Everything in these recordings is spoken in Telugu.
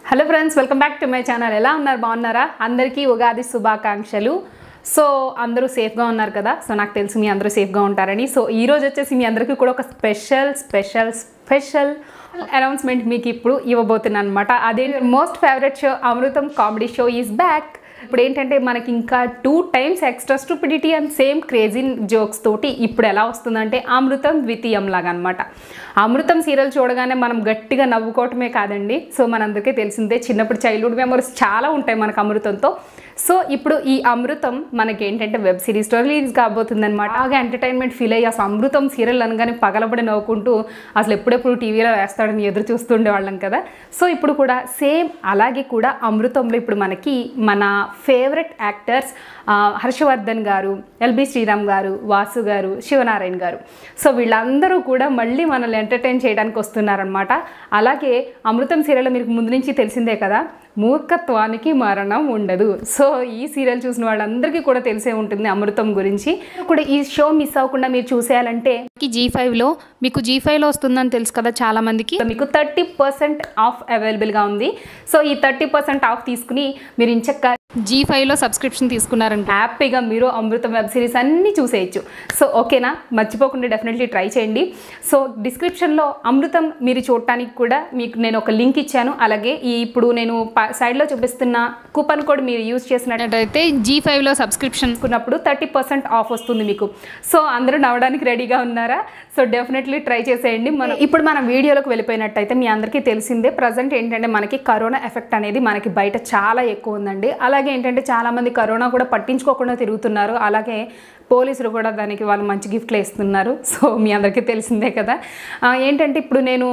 hello friends welcome back to my channel ఎలా ఉన్నారు బాగున్నారా అందరికీ ఉగాది శుభాకాంక్షలు సో అందరూ సేఫ్గా ఉన్నారు కదా సో నాకు తెలిసి మీ అందరూ సేఫ్గా ఉంటారని సో ఈ రోజు వచ్చేసి మీ అందరికీ కూడా ఒక స్పెషల్ స్పెషల్ స్పెషల్ అనౌన్స్మెంట్ మీకు ఇప్పుడు ఇవ్వబోతున్నాను అనమాట అదే most favourite show Amrutham comedy show is back ఇప్పుడు ఏంటంటే మనకి ఇంకా two times extra stupidity and same crazy jokes తోటి ఇప్పుడు ఎలా వస్తుందంటే అమృతం ద్వితీయం లాగా అనమాట అమృతం సీరియల్ చూడగానే మనం గట్టిగా నవ్వుకోవటమే కాదండి సో మనందరికీ తెలిసిందే చిన్నప్పుడు చైల్డ్హుడ్ మెమరీస్ చాలా ఉంటాయి మనకు అమృతంతో సో ఇప్పుడు ఈ అమృతం మనకి ఏంటంటే వెబ్ సిరీస్లో రిలీజ్ కాబోతుంది అనమాట బాగా ఎంటర్టైన్మెంట్ ఫీల్ అయ్యి అసలు అమృతం సీరియల్ అనగానే పగలబడి నవ్వుకుంటూ అసలు ఎప్పుడెప్పుడు టీవీలో వేస్తాడని ఎదురు చూస్తుండే వాళ్ళం కదా సో ఇప్పుడు కూడా సేమ్ అలాగే కూడా అమృతంలో ఇప్పుడు మనకి మన ఫేవరెట్ యాక్టర్స్ హర్షవర్ధన్ గారు ఎల్బి శ్రీరామ్ గారు వాసు గారు శివనారాయణ గారు సో వీళ్ళందరూ కూడా మళ్ళీ మనల్ని ఎంటర్టైన్ చేయడానికి వస్తున్నారనమాట అలాగే అమృతం సీరియల్ మీకు ముందు నుంచి తెలిసిందే కదా మూర్ఖత్వానికి మరణం ఉండదు సో ఈ సీరియల్ చూసిన వాళ్ళందరికీ కూడా తెలిసే ఉంటుంది అమృతం గురించి కూడా ఈ షో మిస్ అవ్వకుండా మీరు చూసేయాలంటే జీ ఫైవ్లో మీకు జీ ఫైవ్లో వస్తుందని తెలుసు కదా చాలా మందికి మీకు థర్టీ పర్సెంట్ ఆఫ్ అవైలబుల్గా ఉంది సో ఈ థర్టీ పర్సెంట్ ఆఫ్ తీసుకుని మీరు ఇంచక్క జీ ఫైవ్లో సబ్స్క్రిప్షన్ తీసుకున్నారంటే హ్యాపీగా మీరు అమృతం వెబ్ సిరీస్ అన్నీ చూసేయచ్చు సో ఓకేనా మర్చిపోకుండా డెఫినెట్లీ ట్రై చేయండి సో డిస్క్రిప్షన్లో అమృతం మీరు చూడటానికి కూడా మీకు నేను ఒక లింక్ ఇచ్చాను అలాగే ఈ ఇప్పుడు నేను సైడ్లో చూపిస్తున్న కూపన్ కోడ్ మీరు యూజ్ చేసినట్టయితే జీ ఫైవ్లో సబ్స్క్రిప్షన్ తీసుకున్నప్పుడు థర్టీ పర్సెంట్ ఆఫ్ వస్తుంది మీకు సో అందరూ నవ్వడానికి రెడీగా ఉన్నారా సో డెఫినెట్లీ ట్రై చేసేయండి మనం ఇప్పుడు మనం వీడియోలోకి వెళ్ళిపోయినట్టయితే మీ అందరికీ తెలిసిందే ప్రజెంట్ ఏంటంటే మనకి కరోనా ఎఫెక్ట్ అనేది మనకి బయట చాలా ఎక్కువ ఉందండి అలాగే ఏంటంటే చాలామంది కరోనా కూడా పట్టించుకోకుండా తిరుగుతున్నారు అలాగే పోలీసులు కూడా దానికి వాళ్ళు మంచి గిఫ్ట్లు ఇస్తున్నారు సో మీ అందరికీ తెలిసిందే కదా ఆ, ఏంటంటే ఇప్పుడు నేను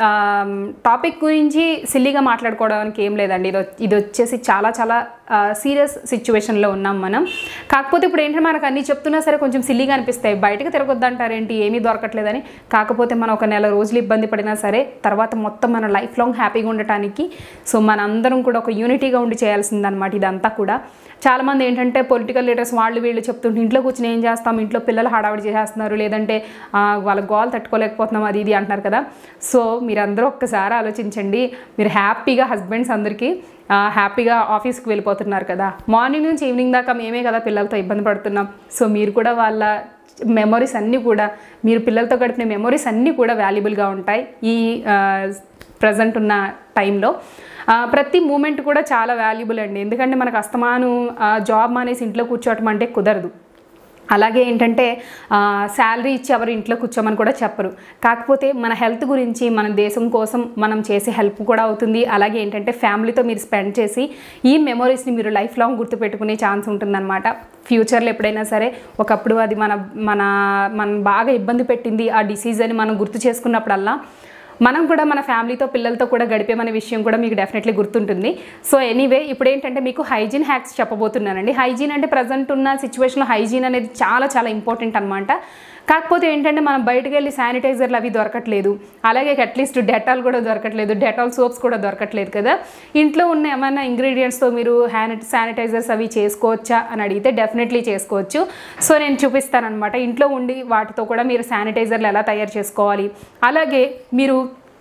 టాపిక్ గురించి సిల్లీగా మాట్లాడుకోవడానికి ఏం లేదండి ఇది వచ్చ- ఇది వచ్చేసి చాలా చాలా సీరియస్ సిచ్యువేషన్లో ఉన్నాం మనం కాకపోతే ఇప్పుడు ఏంటంటే మనకు అన్నీ చెప్తున్నా సరే కొంచెం సిల్లీగా అనిపిస్తాయి బయటకు తిరగొద్దంటారేంటి ఏమీ దొరకట్లేదని కాకపోతే మనం ఒక నెల రోజులు ఇబ్బంది పడినా సరే తర్వాత మొత్తం మన లైఫ్ లాంగ్ హ్యాపీగా ఉండటానికి సో మన అందరం కూడా ఒక యూనిటీగా ఉండి చేయాల్సిందనమాట ఇదంతా కూడా చాలామంది ఏంటంటే పొలిటికల్ లీడర్స్ వాళ్ళు వీళ్ళు చెప్తుంటే ఇంట్లో కూర్చొని ఏం చేస్తాం ఇంట్లో పిల్లలు హడావిడి చేసేస్తున్నారు లేదంటే ఆ, వాళ్ళ గోల్ తట్టుకోలేకపోతున్నాం అది ఇది అంటున్నారు కదా సో మీరందరూ ఒక్కసారి ఆలోచించండి మీరు హ్యాపీగా హస్బెండ్స్ అందరికీ ఆ, హ్యాపీగా ఆఫీస్కి వెళ్ళిపోతున్నారు కదా మార్నింగ్ నుంచి ఈవినింగ్ దాకా మేమే కదా పిల్లలతో ఇబ్బంది పడుతున్నాం సో మీరు కూడా వాళ్ళ మెమొరీస్ అన్నీ కూడా మీరు పిల్లలతో గడిపిన మెమొరీస్ అన్నీ కూడా వాల్యుబుల్గా ఉంటాయి ఈ ప్రజెంట్ ఉన్న టైంలో ఆ, ప్రతి మూమెంట్ కూడా చాలా వాల్యుబుల్ అండి ఎందుకంటే మనకు అస్తమాను జాబ్ మానేసి ఇంట్లో కూర్చోవటం అంటే కుదరదు అలాగే ఏంటంటే శాలరీ ఇచ్చి ఎవరు ఇంట్లో కూర్చోమని కూడా చెప్పరు కాకపోతే మన హెల్త్ గురించి మన దేశం కోసం మనం చేసే హెల్ప్ కూడా అవుతుంది అలాగే ఏంటంటే ఫ్యామిలీతో మీరు స్పెండ్ చేసి ఈ మెమొరీస్ని మీరు లైఫ్ లాంగ్ గుర్తుపెట్టుకునే ఛాన్స్ ఉంటుందన్నమాట ఫ్యూచర్లో ఎప్పుడైనా సరే ఒకప్పుడు అది మన మన మనం బాగా ఇబ్బంది పెట్టింది ఆ డిసీజ్ అని మనం గుర్తు చేసుకున్నప్పుడల్లా మనం కూడా మన ఫ్యామిలీతో పిల్లలతో కూడా గడిపేమనే విషయం కూడా మీకు డెఫినెట్లీ గుర్తుంటుంది సో ఎనీవే ఇప్పుడు ఏంటంటే మీకు హైజీన్ హ్యాక్స్ చెప్పబోతున్నానండి హైజీన్ అంటే ప్రజెంట్ ఉన్న సిచ్యువేషన్లో హైజీన్ అనేది చాలా చాలా ఇంపార్టెంట్ అనమాట కాకపోతే ఏంటంటే మనం బయటకు వెళ్ళి శానిటైజర్లు అవి దొరకట్లేదు అలాగే అట్లీస్ట్ డెటాల్ కూడా దొరకట్లేదు డెటాల్ సోప్స్ కూడా దొరకట్లేదు కదా ఇంట్లో ఉన్న ఏమైనా ఇంగ్రీడియంట్స్తో మీరు హ్యాన్ శానిటైజర్స్ అవి చేసుకోవచ్చా అని అడిగితే డెఫినెట్లీ చేసుకోవచ్చు సో నేను చూపిస్తానమాట ఇంట్లో ఉండి వాటితో కూడా మీరు శానిటైజర్లు ఎలా తయారు చేసుకోవాలి అలాగే మీరు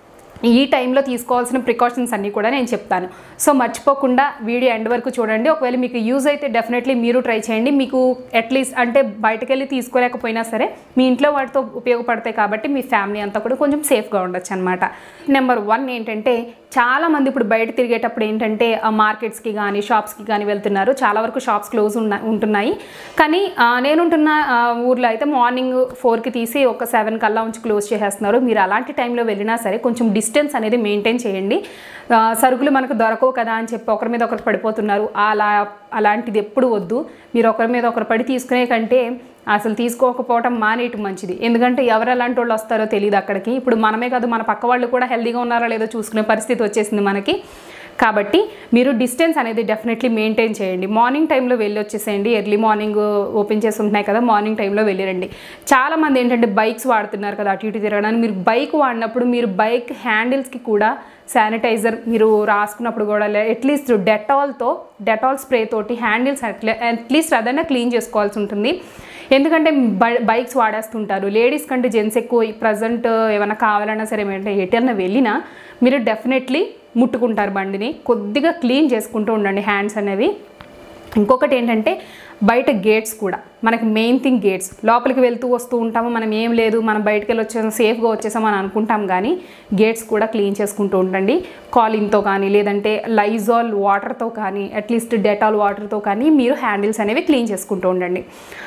ఈ టైంలో తీసుకోవాల్సిన ప్రికాషన్స్ అన్నీ కూడా నేను చెప్తాను సో మర్చిపోకుండా వీడియో ఎండ్ వరకు చూడండి ఒకవేళ మీకు యూజ్ అయితే డెఫినెట్లీ మీరు ట్రై చేయండి మీకు అట్లీస్ట్ అంటే బయటకు వెళ్ళి తీసుకోలేకపోయినా సరే మీ ఇంట్లో వాటితో ఉపయోగపడతాయి కాబట్టి మీ ఫ్యామిలీ అంతా కూడా కొంచెం సేఫ్గా ఉండొచ్చు అనమాట నెంబర్ వన్ ఏంటంటే చాలామంది ఇప్పుడు బయట తిరిగేటప్పుడు ఏంటంటే ఆ మార్కెట్స్కి కానీ షాప్స్కి కానీ వెళ్తున్నారు చాలా వరకు షాప్స్ క్లోజ్ ఉన్న ఉంటున్నాయి కానీ ఆ, నేనుంటున్న ఆ, ఊర్లో అయితే మార్నింగ్ ఫోర్కి తీసి ఒక సెవెన్ కల్లా ఉంచి క్లోజ్ చేసేస్తున్నారు మీరు అలాంటి టైంలో వెళ్ళినా సరే కొంచెం డిస్టెన్స్ అనేది మెయింటైన్ చేయండి ఆ, సరుకులు మనకు దొరకవు కదా అని చెప్పి ఒకరి మీద ఒకరు పడిపోతున్నారు అలా అలాంటిది ఎప్పుడు వద్దు మీరు ఒకరి మీద ఒకరు పడి తీసుకునే కంటే అసలు తీసుకోకపోవటం మానేయటం మంచిది ఎందుకంటే ఎవరు ఎలాంటి వాళ్ళు వస్తారో తెలియదు అక్కడికి ఇప్పుడు మనమే కాదు మన పక్క వాళ్ళు కూడా హెల్తీగా ఉన్నారో లేదో చూసుకునే పరిస్థితి వచ్చేసింది మనకి కాబట్టి మీరు డిస్టెన్స్ అనేది డెఫినెట్లీ మెయింటైన్ చేయండి మార్నింగ్ టైంలో వెళ్ళి వచ్చేసేయండి ఎర్లీ మార్నింగ్ ఓపెన్ చేసి ఉంటున్నాయి కదా మార్నింగ్ టైంలో వెళ్ళిరండి చాలామంది ఏంటంటే బైక్స్ వాడుతున్నారు కదా అటు ఇటు తిరగడానికి మీరు బైక్ వాడినప్పుడు మీరు బైక్ హ్యాండిల్స్కి కూడా శానిటైజర్ మీరు రాసుకున్నప్పుడు కూడా అట్లీస్ట్ డెటాల్తో డెటాల్ స్ప్రే తోటి హ్యాండిల్స్ అట్లీస్ట్ అదైనా క్లీన్ చేసుకోవాల్సి ఉంటుంది ఎందుకంటే బై- బైక్స్ వాడేస్తుంటారు లేడీస్ కంటే జెంట్స్ ఎక్కువ ప్రజెంట్ ఏమైనా కావాలన్నా సరే ఏమంటే ఎటైనా వెళ్ళినా మీరు డెఫినెట్లీ ముట్టుకుంటారు బండిని కొద్దిగా క్లీన్ చేసుకుంటూ ఉండండి హ్యాండ్స్ అనేవి ఇంకొకటి ఏంటంటే బయట గేట్స్ కూడా మనకి మెయిన్ థింగ్ గేట్స్ లోపలికి వెళ్తూ వస్తూ ఉంటాము మనం ఏం లేదు మనం బయటకు వెళ్ళి వచ్చేసాం సేఫ్గా వచ్చేసాం అని అనుకుంటాం కానీ గేట్స్ కూడా క్లీన్ చేసుకుంటూ ఉండండి కాలింగ్తో కానీ లేదంటే లైజాల్ వాటర్తో కానీ అట్లీస్ట్ డెటాల్ వాటర్తో కానీ మీరు హ్యాండిల్స్ అనేవి క్లీన్ చేసుకుంటూ ఉండండి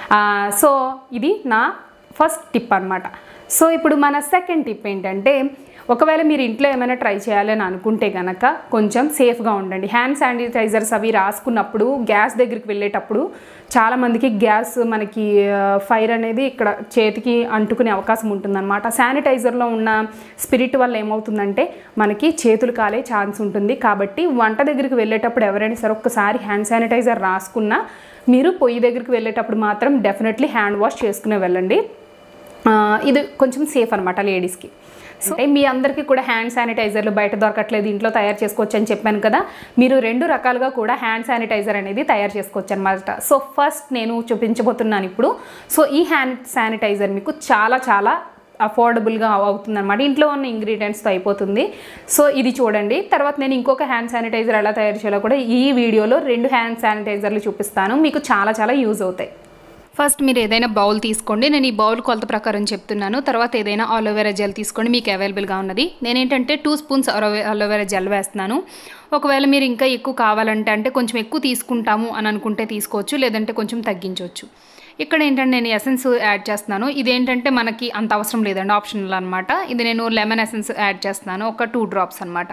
సో ఇది నా ఫస్ట్ టిప్ అనమాట సో ఇప్పుడు మన సెకండ్ టిప్ ఏంటంటే ఒకవేళ మీరు ఇంట్లో ఏమైనా ట్రై చేయాలని అనుకుంటే కనుక కొంచెం సేఫ్గా ఉండండి హ్యాండ్ శానిటైజర్స్ అవి రాసుకున్నప్పుడు గ్యాస్ దగ్గరికి వెళ్ళేటప్పుడు చాలామందికి గ్యాస్ మనకి ఫైర్ అనేది ఇక్కడ చేతికి అంటుకునే అవకాశం ఉంటుందన్నమాట శానిటైజర్లో ఉన్న స్పిరిట్ వల్ల ఏమవుతుందంటే మనకి చేతులు కాలే ఛాన్స్ ఉంటుంది కాబట్టి వంట దగ్గరికి వెళ్ళేటప్పుడు ఎవరైనా సరే ఒక్కసారి హ్యాండ్ శానిటైజర్ రాసుకున్నా మీరు పొయ్యి దగ్గరికి వెళ్ళేటప్పుడు మాత్రం డెఫినెట్లీ హ్యాండ్ వాష్ చేసుకునే వెళ్ళండి ఆ, ఇది కొంచెం సేఫ్ అనమాట లేడీస్కి సో అంటే మీ అందరికీ కూడా హ్యాండ్ శానిటైజర్లు బయట దొరకట్లేదు ఇంట్లో తయారు చేసుకోవచ్చు అని చెప్పాను కదా మీరు రెండు రకాలుగా కూడా హ్యాండ్ శానిటైజర్ అనేది తయారు చేసుకోవచ్చు అనమాట సో ఫస్ట్ నేను చూపించబోతున్నాను ఇప్పుడు సో ఈ హ్యాండ్ శానిటైజర్ మీకు చాలా చాలా అఫోర్డబుల్గా అవుతుంది అనమాట ఇంట్లో ఉన్న ఇంగ్రీడియంట్స్తో అయిపోతుంది సో ఇది చూడండి తర్వాత నేను ఇంకొక హ్యాండ్ శానిటైజర్ ఎలా తయారు చేయాలో కూడా ఈ వీడియోలో రెండు హ్యాండ్ శానిటైజర్లు చూపిస్తాను మీకు చాలా చాలా యూజ్ అవుతాయి ఫస్ట్ మీరు ఏదైనా బౌల్ తీసుకోండి నేను ఈ బౌల్ కొలత ప్రకారం చెప్తున్నాను తర్వాత ఏదైనా ఆలోవెరా జెల్ తీసుకోండి మీకు అవైలబుల్గా ఉన్నది నేనేంటంటే టూ స్పూన్స్ అలోవెరా జెల్ వేస్తున్నాను ఒకవేళ మీరు ఇంకా ఎక్కువ కావాలంటే అంటే కొంచెం ఎక్కువ తీసుకుంటాము అని అనుకుంటే తీసుకోవచ్చు లేదంటే కొంచెం తగ్గించవచ్చు ఇక్కడ ఏంటంటే నేను ఎసెన్స్ యాడ్ చేస్తున్నాను ఇదేంటంటే మనకి అంత అవసరం లేదండి ఆప్షనల్ అనమాట ఇది నేను లెమన్ ఎసెన్స్ యాడ్ చేస్తున్నాను ఒక టూ డ్రాప్స్ అనమాట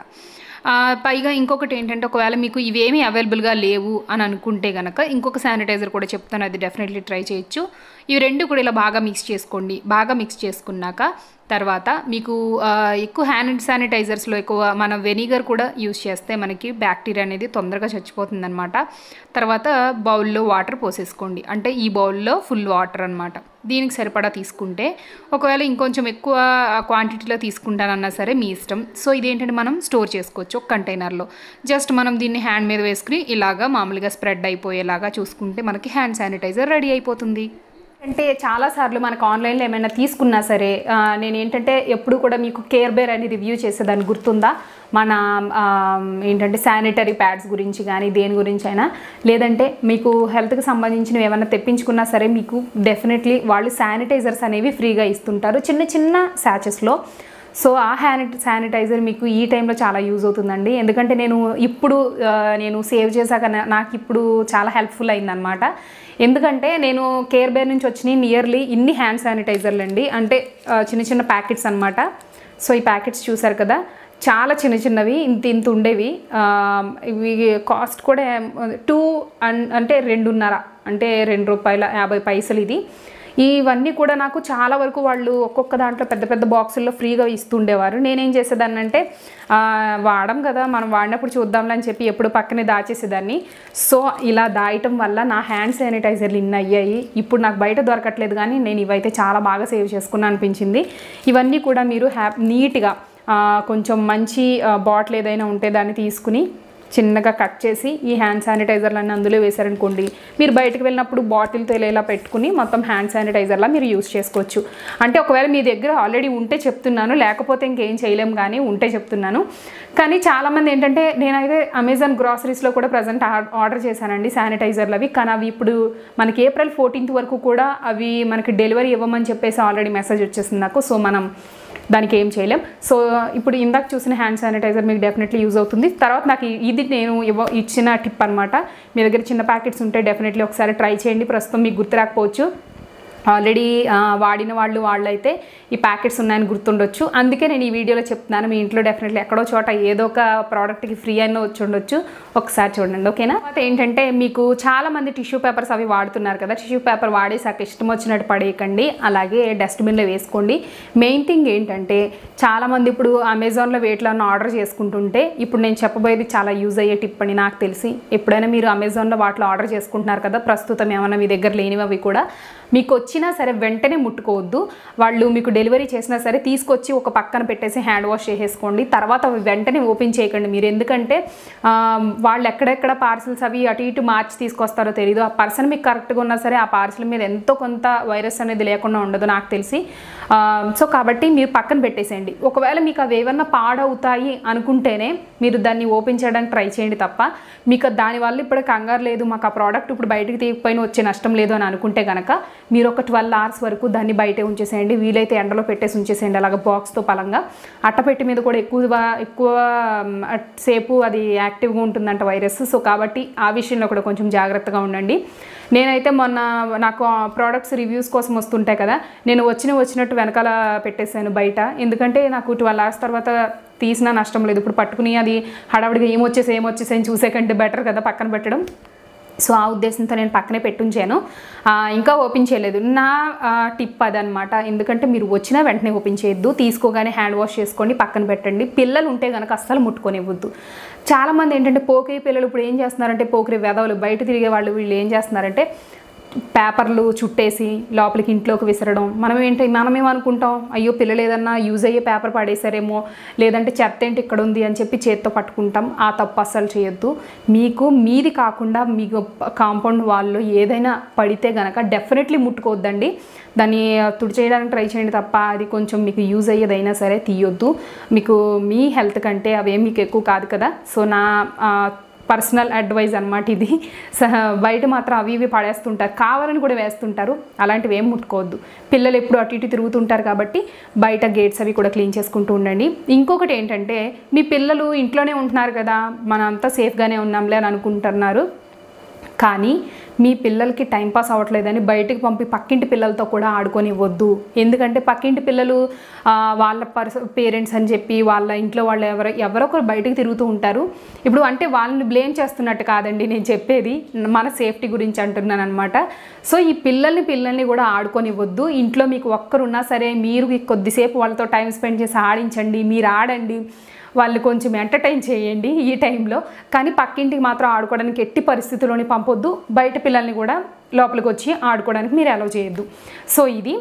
పైగా ఇంకొకటి ఏంటంటే ఒకవేళ మీకు ఇవేమీ అవైలబుల్గా లేవు అని అనుకుంటే కనుక ఇంకొక శానిటైజర్ కూడా చెప్తాను అది డెఫినెట్లీ ట్రై చేయొచ్చు ఇవి రెండు కూడా ఇలా బాగా మిక్స్ చేసుకోండి బాగా మిక్స్ చేసుకున్నాక తర్వాత మీకు ఆ, ఎక్కువ హ్యాండ్ శానిటైజర్స్లో ఎక్కువ మనం వెనిగర్ కూడా యూస్ చేస్తే మనకి బ్యాక్టీరియా అనేది తొందరగా చచ్చిపోతుంది అనమాట తర్వాత బౌల్లో వాటర్ పోసేసుకోండి అంటే ఈ బౌల్లో ఫుల్ వాటర్ అనమాట దీనికి సరిపడా తీసుకుంటే ఒకవేళ ఇంకొంచెం ఎక్కువ క్వాంటిటీలో తీసుకుంటానన్నా సరే మీ ఇష్టం సో ఇదేంటంటే మనం స్టోర్ చేసుకోవచ్చు ఒక కంటైనర్లో జస్ట్ మనం దీన్ని హ్యాండ్ మీద వేసుకుని ఇలాగా మామూలుగా స్ప్రెడ్ అయిపోయేలాగా చూసుకుంటే మనకి హ్యాండ్ శానిటైజర్ రెడీ అయిపోతుంది అంటే చాలాసార్లు మనకు ఆన్లైన్లో ఏమైనా తీసుకున్నా సరే ఆ, నేను ఏంటంటే ఎప్పుడు కూడా మీకు కేర్ బేర్ అని రివ్యూ చేసేదాన్ని గుర్తుందా మన ఆ, ఏంటంటే శానిటరీ ప్యాడ్స్ గురించి కానీ దేని గురించి అయినా లేదంటే మీకు హెల్త్కి సంబంధించినవి ఏమైనా తెప్పించుకున్నా సరే మీకు డెఫినెట్లీ వాళ్ళు శానిటైజర్స్ అనేవి ఫ్రీగా ఇస్తుంటారు చిన్న చిన్న శాచెస్లో సో ఆ హ్యాని శానిటైజర్ మీకు ఈ టైంలో చాలా యూజ్ అవుతుందండి ఎందుకంటే నేను ఇప్పుడు ఆ, నేను సేవ్ చేశాక నా- నాకు ఇప్పుడు చాలా హెల్ప్ఫుల్ అయిందనమాట ఎందుకంటే నేను కేర్ బేర్ నుంచి వచ్చినాయి నియర్లీ ఇన్ని హ్యాండ్ శానిటైజర్లు అండి అంటే ఆ, చిన్న చిన్న ప్యాకెట్స్ అనమాట సో ఈ ప్యాకెట్స్ చూసారు కదా చాలా చిన్న చిన్నవి ఇంత ఇంత ఉండేవి ఆ, ఇవి కాస్ట్ కూడా టూ అంటే రెండున్నర అంటే రెండు రూపాయల యాభై పైసలు ఇది ఇవన్నీ కూడా నాకు చాలా వరకు వాళ్ళు ఒక్కొక్క దాంట్లో పెద్ద పెద్ద బాక్సుల్లో ఫ్రీగా ఇస్తుండేవారు నేనేం చేసేదాన్ని అంటే ఆ, వాడం కదా మనం వాడినప్పుడు చూద్దాంలే అని చెప్పి ఎప్పుడు పక్కనే దాచేసేదాన్ని సో ఇలా దాయటం వల్ల నా హ్యాండ్ శానిటైజర్లు ఇన్ని అయ్యాయి ఇప్పుడు నాకు బయట దొరకట్లేదు కానీ నేను ఇవైతే చాలా బాగా సేవ్ చేసుకున్నా అనిపించింది ఇవన్నీ కూడా మీరు హ్యాప్ నీట్గా ఆ, కొంచెం మంచి బాటిల్ ఏదైనా ఉంటే దాన్ని తీసుకుని చిన్నగా కట్ చేసి ఈ హ్యాండ్ శానిటైజర్లన్నీ అందులో వేశారనుకోండి మీరు బయటకు వెళ్ళినప్పుడు బాటిల్తో ఇలా ఇలా పెట్టుకుని మొత్తం హ్యాండ్ శానిటైజర్లా మీరు యూస్ చేసుకోవచ్చు అంటే ఒకవేళ మీ దగ్గర ఆల్రెడీ ఉంటే చెప్తున్నాను లేకపోతే ఇంకేం చేయలేం కానీ ఉంటే చెప్తున్నాను కానీ చాలామంది ఏంటంటే నేనైతే అమెజాన్ గ్రాసరీస్లో కూడా ప్రజెంట్ ఆర్డర్ చేశానండి శానిటైజర్లు అవి కానీ అవి ఇప్పుడు మనకి ఏప్రిల్ ఫోర్టీన్త్ వరకు కూడా అవి మనకి డెలివరీ ఇవ్వమని చెప్పేసి ఆల్రెడీ మెసేజ్ వచ్చేసింది నాకు సో మనం దానికి ఏం చేయలేం సో ఇప్పుడు ఇందాక చూసిన హ్యాండ్ శానిటైజర్ మీకు డెఫినెట్లీ యూజ్ అవుతుంది తర్వాత నాకు ఇ- ఇది నేను ఇవ్వ ఇచ్చిన టిప్ అనమాట మీ దగ్గర చిన్న ప్యాకెట్స్ ఉంటే డెఫినెట్లీ ఒకసారి ట్రై చేయండి ప్రస్తుతం మీకు గుర్తు రాకపోవచ్చు ఆల్రెడీ వాడిన వాళ్ళు వాళ్ళైతే ఈ ప్యాకెట్స్ ఉన్నాయని గుర్తుండొచ్చు అందుకే నేను ఈ వీడియోలో చెప్తున్నాను మీ ఇంట్లో డెఫినెట్లీ ఎక్కడో చోట ఏదో ఒక ప్రోడక్ట్కి ఫ్రీ అయినా వచ్చి ఉండొచ్చు ఒకసారి చూడండి ఓకేనా తర్వాత ఏంటంటే మీకు చాలా మంది టిష్యూ పేపర్స్ అవి వాడుతున్నారు కదా టిష్యూ పేపర్ వాడేసాక ఇష్టం వచ్చినట్టు పడేయకండి అలాగే డస్ట్బిన్లో వేసుకోండి మెయిన్ థింగ్ ఏంటంటే చాలామంది ఇప్పుడు అమెజాన్లో వేటిలో ఆర్డర్ చేసుకుంటుంటే ఇప్పుడు నేను చెప్పబోయేది చాలా యూజ్ అయ్యే టిప్ అని నాకు తెలిసి ఎప్పుడైనా మీరు అమెజాన్లో వాటిలో ఆర్డర్ చేసుకుంటున్నారు కదా ప్రస్తుతం ఏమైనా మీ దగ్గర లేనివి అవి కూడా మీకు వచ్చి వచ్చినా సరే వెంటనే ముట్టుకోవద్దు వాళ్ళు మీకు డెలివరీ చేసినా సరే తీసుకొచ్చి ఒక పక్కన పెట్టేసి హ్యాండ్ వాష్ చేసేసుకోండి తర్వాత అవి వెంటనే ఓపెన్ చేయకండి మీరు ఎందుకంటే ఆ, వాళ్ళు ఎక్కడెక్కడ పార్సిల్స్ అవి అటు ఇటు మార్చి తీసుకొస్తారో తెలియదు ఆ పర్సన్ మీకు కరెక్ట్గా ఉన్నా సరే ఆ పార్సిల్ మీద ఎంతో కొంత వైరస్ అనేది లేకుండా ఉండదు నాకు తెలిసి ఆ, సో కాబట్టి మీరు పక్కన పెట్టేసేయండి ఒకవేళ మీకు అవి ఏమన్నా పాడవుతాయి అనుకుంటేనే మీరు దాన్ని ఓపెన్ చేయడానికి ట్రై చేయండి తప్ప మీకు దానివల్ల ఇప్పుడు కంగారు లేదు మాకు ఆ ప్రోడక్ట్ ఇప్పుడు బయటికి తీయకపోయినా వచ్చే నష్టం లేదు అని అనుకుంటే కనుక మీరు ఒక ట్వెల్వ్ అవర్స్ వరకు దాన్ని బయటే ఉంచేసేయండి వీలైతే ఎండలో పెట్టేసి ఉంచేసేయండి అలాగ బాక్స్తో పలంగా అట్టపెట్టి మీద కూడా ఎక్కువ ఎక్కువ మ్, సేపు అది యాక్టివ్గా ఉంటుందంట వైరస్ సో కాబట్టి ఆ విషయంలో కూడా కొంచెం జాగ్రత్తగా ఉండండి నేనైతే మొన్న నాకు ప్రోడక్ట్స్ రివ్యూస్ కోసం వస్తుంటాయి కదా నేను వచ్చిన వచ్చినట్టు వెనకాల పెట్టేశాను బయట ఎందుకంటే నాకు ట్వెల్వ్ అవర్స్ తర్వాత తీసినా నష్టం లేదు ఇప్పుడు పట్టుకుని అది హడావిడిగా ఏమొచ్చేసి ఏమొచ్చేసి అని చూసే కంటే బెటర్ కదా పక్కన పెట్టడం సో ఆ ఉద్దేశంతో నేను పక్కనే పెట్టుంచాను ఆ, ఇంకా ఓపెన్ చేయలేదు నా టిప్ అదనమాట ఎందుకంటే మీరు వచ్చినా వెంటనే ఓపెన్ చేయొద్దు తీసుకోగానే హ్యాండ్ వాష్ చేసుకోండి పక్కన పెట్టండి పిల్లలు ఉంటే కనుక అస్సలు ముట్టుకొనివ్వద్దు చాలామంది ఏంటంటే పోకిరి పిల్లలు ఇప్పుడు ఏం చేస్తున్నారంటే పోకిరి వెధవలు బయట తిరిగే వాళ్ళు వీళ్ళు ఏం చేస్తున్నారంటే పేపర్లు చుట్టేసి లోపలికి ఇంట్లోకి విసరడం మనం ఏంటి మనం ఏమనుకుంటాం అయ్యో పిల్లలు ఏదన్నా యూజ్ అయ్యే పేపర్ పడేసారేమో లేదంటే చెత్త ఏంటి ఇక్కడ ఉంది అని చెప్పి చేత్తో పట్టుకుంటాం ఆ తప్పు అస్సలు చేయొద్దు మీకు మీది కాకుండా మీకు కాంపౌండ్ వాళ్ళు ఏదైనా పడితే గనక డెఫినెట్లీ ముట్టుకోవద్దండి దాన్ని తుడిచేయడానికి ట్రై చేయండి తప్ప అది కొంచెం మీకు యూజ్ అయ్యేదైనా సరే తీయొద్దు మీకు మీ హెల్త్ కంటే అవేం మీకు ఎక్కువ కాదు కదా సో నా ఆ, పర్సనల్ అడ్వైజ్ అనమాట ఇది స- బయట మాత్రం అవి ఇవి పడేస్తుంటారు కావాలని కూడా వేస్తుంటారు అలాంటివి ఏం ముట్టుకోవద్దు పిల్లలు ఎప్పుడు అటు ఇటు తిరుగుతుంటారు కాబట్టి బయట గేట్స్ అవి కూడా క్లీన్ చేసుకుంటూ ఉండండి ఇంకొకటి ఏంటంటే మీ పిల్లలు ఇంట్లోనే ఉంటున్నారు కదా మనం అంతా సేఫ్గానే ఉన్నాంలే అని అనుకుంటున్నారు కానీ మీ పిల్లలకి టైం పాస్ అవ్వట్లేదని బయటకు పంపి పక్కింటి పిల్లలతో కూడా ఆడుకొనివ్వద్దు ఎందుకంటే పక్కింటి పిల్లలు ఆ, వాళ్ళ పర్స పేరెంట్స్ అని చెప్పి వాళ్ళ ఇంట్లో వాళ్ళు ఎవరో ఎవరో ఒకరు బయటకు తిరుగుతూ ఉంటారు ఇప్పుడు అంటే వాళ్ళని బ్లేమ్ చేస్తున్నట్టు కాదండి నేను చెప్పేది మన సేఫ్టీ గురించి అంటున్నాను అనమాట సో ఈ పిల్లల్ని పిల్లల్ని కూడా ఆడుకొనివ్వద్దు ఇంట్లో మీకు ఒక్కరున్నా సరే మీరు కొద్దిసేపు వాళ్ళతో టైం స్పెండ్ చేసి ఆడించండి మీరు ఆడండి వాళ్ళు కొంచెం ఎంటర్టైన్ చేయండి ఈ టైంలో కానీ పక్కింటికి మాత్రం ఆడుకోవడానికి ఎట్టి పరిస్థితుల్లోని పంపొద్దు బయట పిల్లల్ని కూడా లోపలికి వచ్చి ఆడుకోవడానికి మీరు అలౌ చేయొద్దు సో ఇది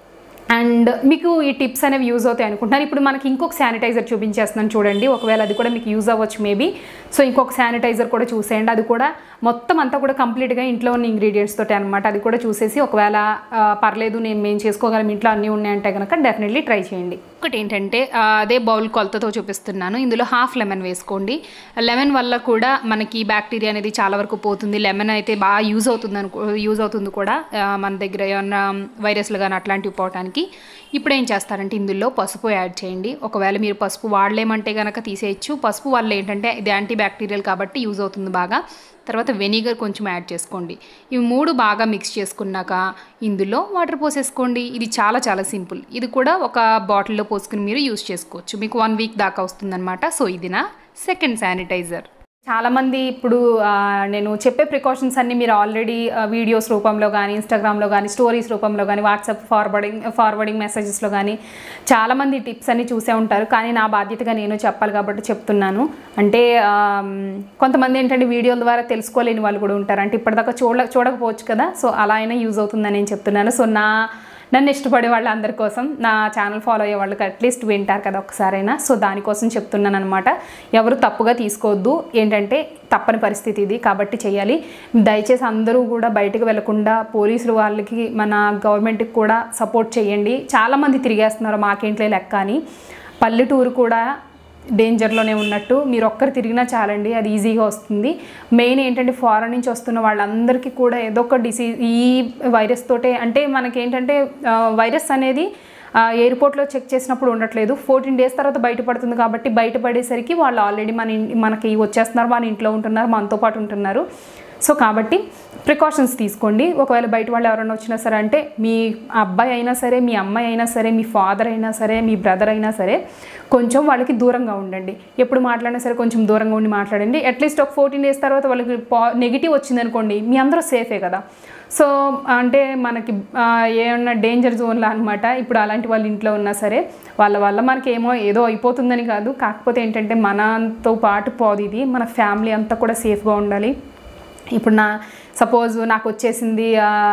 అండ్ మీకు ఈ టిప్స్ అనేవి యూజ్ అవుతాయి అనుకుంటున్నాను ఇప్పుడు మనకి ఇంకొక శానిటైజర్ చూపించేస్తున్నాను చూడండి ఒకవేళ అది కూడా మీకు యూజ్ అవ్వచ్చు మేబీ సో ఇంకొక శానిటైజర్ కూడా చూసేయండి అది కూడా మొత్తం అంతా కూడా కంప్లీట్గా ఇంట్లో ఉన్న ఇంగ్రీడియంట్స్ తోటి అనమాట అది కూడా చూసేసి ఒకవేళ ఆ, పర్లేదు నేను మేము చేసుకోగలం ఇంట్లో అన్నీ ఉన్నాయంటే కనుక డెఫినెట్లీ ట్రై చేయండి ఒకటి ఏంటంటే ఆ, అదే బౌల్ కొలతతో చూపిస్తున్నాను ఇందులో హాఫ్ లెమన్ వేసుకోండి లెమన్ వల్ల కూడా మనకి బ్యాక్టీరియా అనేది చాలా వరకు పోతుంది లెమన్ అయితే బాగా యూజ్ అవుతుంది అనుకో యూజ్ అవుతుంది కూడా ఆ, మన దగ్గర ఏమన్నా వైరస్లు కానీ అట్లాంటివి పోవటానికి ఇప్పుడు ఏం చేస్తారంటే ఇందులో పసుపు యాడ్ చేయండి ఒకవేళ మీరు పసుపు వాడలేమంటే కనుక తీసేయచ్చు పసుపు వల్ల ఏంటంటే ఇది యాంటీ బ్యాక్టీరియల్ కాబట్టి యూజ్ అవుతుంది బాగా తర్వాత వెనిగర్ కొంచెం యాడ్ చేసుకోండి ఇవి మూడు బాగా మిక్స్ చేసుకున్నాక ఇందులో వాటర్ పోసేసుకోండి ఇది చాలా చాలా సింపుల్ ఇది కూడా ఒక బాటిల్లో పోసుకుని మీరు యూస్ చేసుకోవచ్చు మీకు వన్ వీక్ దాకా వస్తుందన్నమాట సో ఇది నా సెకండ్ శానిటైజర్ చాలామంది ఇప్పుడు ఆ, నేను చెప్పే ప్రికాషన్స్ అన్నీ మీరు ఆల్రెడీ వీడియోస్ రూపంలో కానీ ఇన్స్టాగ్రామ్లో కానీ స్టోరీస్ రూపంలో కానీ వాట్సాప్ ఫార్వర్డింగ్ ఫార్వర్డింగ్ మెసేజెస్లో కానీ చాలామంది టిప్స్ అన్ని చూసే ఉంటారు కానీ నా బాధ్యతగా నేను చెప్పాలి కాబట్టి చెప్తున్నాను అంటే ఆమ్, కొంతమంది ఏంటంటే వీడియోల ద్వారా తెలుసుకోలేని వాళ్ళు కూడా ఉంటారు అంటే ఇప్పటిదాకా చూడ చూడకపోవచ్చు కదా సో అలా అయినా యూజ్ అవుతుందని నేను చెప్తున్నాను సో నా నన్ను ఇష్టపడే వాళ్ళందరి కోసం నా ఛానల్ ఫాలో అయ్యే వాళ్ళకి అట్లీస్ట్ వింటారు కదా ఒకసారైనా సో దానికోసం చెప్తున్నాను అనమాట ఎవరు తప్పుగా తీసుకోవద్దు ఏంటంటే తప్పని పరిస్థితి ఇది కాబట్టి చేయాలి దయచేసి అందరూ కూడా బయటకు వెళ్లకుండా పోలీసులు వాళ్ళకి మన గవర్నమెంట్కి కూడా సపోర్ట్ చేయండి చాలామంది తిరిగేస్తున్నారు మాకేంట్లే లెక్క అని పల్లెటూరు కూడా డేంజర్లోనే ఉన్నట్టు మీరు ఒక్కరు తిరిగినా చాలండి అది ఈజీగా వస్తుంది మెయిన్ ఏంటంటే ఫారెన్ నుంచి వస్తున్న వాళ్ళందరికీ కూడా ఏదో ఒక డిసీజ్ ఈ వైరస్ తోటే అంటే మనకేంటంటే ఆ, వైరస్ అనేది ఆ, ఎయిర్పోర్ట్లో చెక్ చేసినప్పుడు ఉండట్లేదు ఫోర్టీన్ డేస్ తర్వాత బయటపడుతుంది కాబట్టి బయటపడేసరికి వాళ్ళు ఆల్రెడీ మన ఇన్- మనకి వచ్చేస్తున్నారు మన ఇంట్లో ఉంటున్నారు మనతో పాటు ఉంటున్నారు సో కాబట్టి ప్రికాషన్స్ తీసుకోండి ఒకవేళ బయట వాళ్ళు ఎవరైనా వచ్చినా సరే అంటే మీ అబ్బాయి అయినా సరే మీ అమ్మాయి అయినా సరే మీ ఫాదర్ అయినా సరే మీ బ్రదర్ అయినా సరే కొంచెం వాళ్ళకి దూరంగా ఉండండి ఎప్పుడు మాట్లాడినా సరే కొంచెం దూరంగా ఉండి మాట్లాడండి అట్లీస్ట్ ఒక ఫోర్టీన్ డేస్ తర్వాత వాళ్ళకి పా నెగిటివ్ వచ్చిందనుకోండి మీ అందరూ సేఫే కదా సో అంటే మనకి ఆ, ఏమన్నా డేంజర్ జోన్లో అనమాట ఇప్పుడు అలాంటి వాళ్ళ ఇంట్లో ఉన్నా సరే వాళ్ళ వల్ల మనకి ఏమో ఏదో అయిపోతుందని కాదు కాకపోతే ఏంటంటే మనతో పాటు పోదు ఇది మన ఫ్యామిలీ అంతా కూడా సేఫ్గా ఉండాలి ఇప్పుడు నా సపోజ్ నాకు వచ్చేసింది ఆ,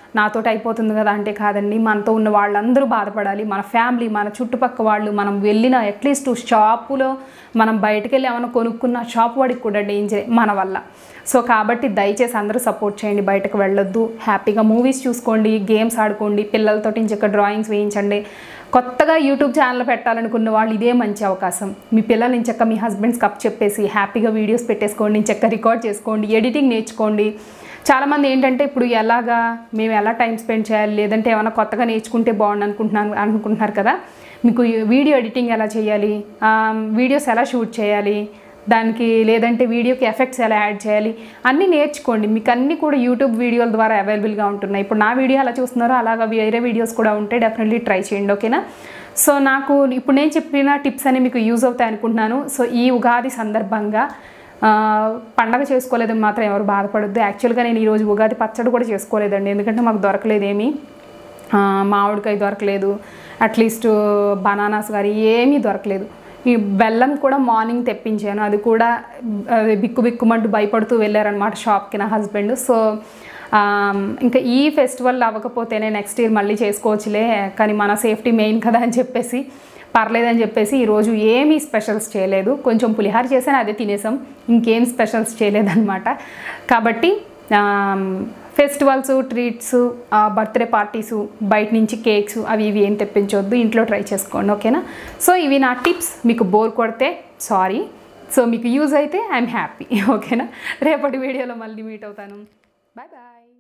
నాతోటి అయిపోతుంది కదా అంటే కాదండి మనతో ఉన్న వాళ్ళందరూ బాధపడాలి మన ఫ్యామిలీ మన చుట్టుపక్క వాళ్ళు మనం వెళ్ళిన అట్లీస్ట్ షాపులో మనం బయటకు వెళ్ళి ఏమైనా కొనుక్కున్న షాప్ వాడికి కూడా డేంజరే మన వల్ల సో కాబట్టి దయచేసి అందరూ సపోర్ట్ చేయండి బయటకు వెళ్ళొద్దు హ్యాపీగా మూవీస్ చూసుకోండి గేమ్స్ ఆడుకోండి పిల్లలతో ఇంచక్క డ్రాయింగ్స్ వేయించండి కొత్తగా యూట్యూబ్ ఛానల్ పెట్టాలనుకున్న వాళ్ళు ఇదే మంచి అవకాశం మీ పిల్లల్ని ఇంచక్క మీ హస్బెండ్స్ కప్ చెప్పేసి హ్యాపీగా వీడియోస్ పెట్టేసుకోండి ఇంచక్క రికార్డ్ చేసుకోండి ఎడిటింగ్ నేర్చుకోండి చాలామంది ఏంటంటే ఇప్పుడు ఎలాగా మేము ఎలా టైం స్పెండ్ చేయాలి లేదంటే ఏమైనా కొత్తగా నేర్చుకుంటే బాగుండు అనుకుంటున్నాను అనుకుంటున్నారు కదా మీకు ఈ వీడియో ఎడిటింగ్ ఎలా చేయాలి ఆ, వీడియోస్ ఎలా షూట్ చేయాలి దానికి లేదంటే వీడియోకి ఎఫెక్ట్స్ ఎలా యాడ్ చేయాలి అన్నీ నేర్చుకోండి మీకు అన్నీ కూడా యూట్యూబ్ వీడియోల ద్వారా అవైలబుల్గా ఉంటున్నాయి ఇప్పుడు నా వీడియో ఎలా చూస్తున్నారో అలాగా వేరే వీడియోస్ కూడా ఉంటాయి డెఫినెట్లీ ట్రై చేయండి ఓకేనా సో నాకు ఇప్పుడు నేను చెప్పిన టిప్స్ అన్ని మీకు యూజ్ అవుతాయి అనుకుంటున్నాను సో ఈ ఉగాది సందర్భంగా ఆ, పండగ చేసుకోలేదని మాత్రం ఎవరు బాధపడద్దు యాక్చువల్గా నేను ఈరోజు ఉగాది పచ్చడి కూడా చేసుకోలేదండి ఎందుకంటే మాకు దొరకలేదేమీ ఆ, మామిడికాయ దొరకలేదు అట్లీస్ట్ బనానాస్ కానీ ఏమీ దొరకలేదు ఈ బెల్లం కూడా మార్నింగ్ తెప్పించాను అది కూడా అది బిక్కు బిక్కుమంటూ భయపడుతూ వెళ్ళారనమాట షాప్కి నా హస్బెండ్ సో ఆ, ఇంకా ఈ ఫెస్టివల్ అవ్వకపోతేనే నెక్స్ట్ ఇయర్ మళ్ళీ చేసుకోవచ్చులే కానీ మన సేఫ్టీ మెయిన్ కదా అని చెప్పేసి పర్లేదని చెప్పేసి ఈరోజు ఏమీ స్పెషల్స్ చేయలేదు కొంచెం పులిహార చేశాను అదే తినేసాం ఇంకేం స్పెషల్స్ చేయలేదన్నమాట కాబట్టి ఫెస్టివల్స్ ట్రీట్స్ బర్త్డే పార్టీసు బయట నుంచి కేక్స్ అవి ఇవి ఏం తెప్పించవద్దు ఇంట్లో ట్రై చేసుకోండి ఓకేనా సో ఇవి నా టిప్స్ మీకు బోర్ కొడితే సారీ సో మీకు యూజ్ అయితే ఐఎమ్ హ్యాపీ ఓకేనా రేపటి వీడియోలో మళ్ళీ మీట్ అవుతాను బాయ్ బాయ్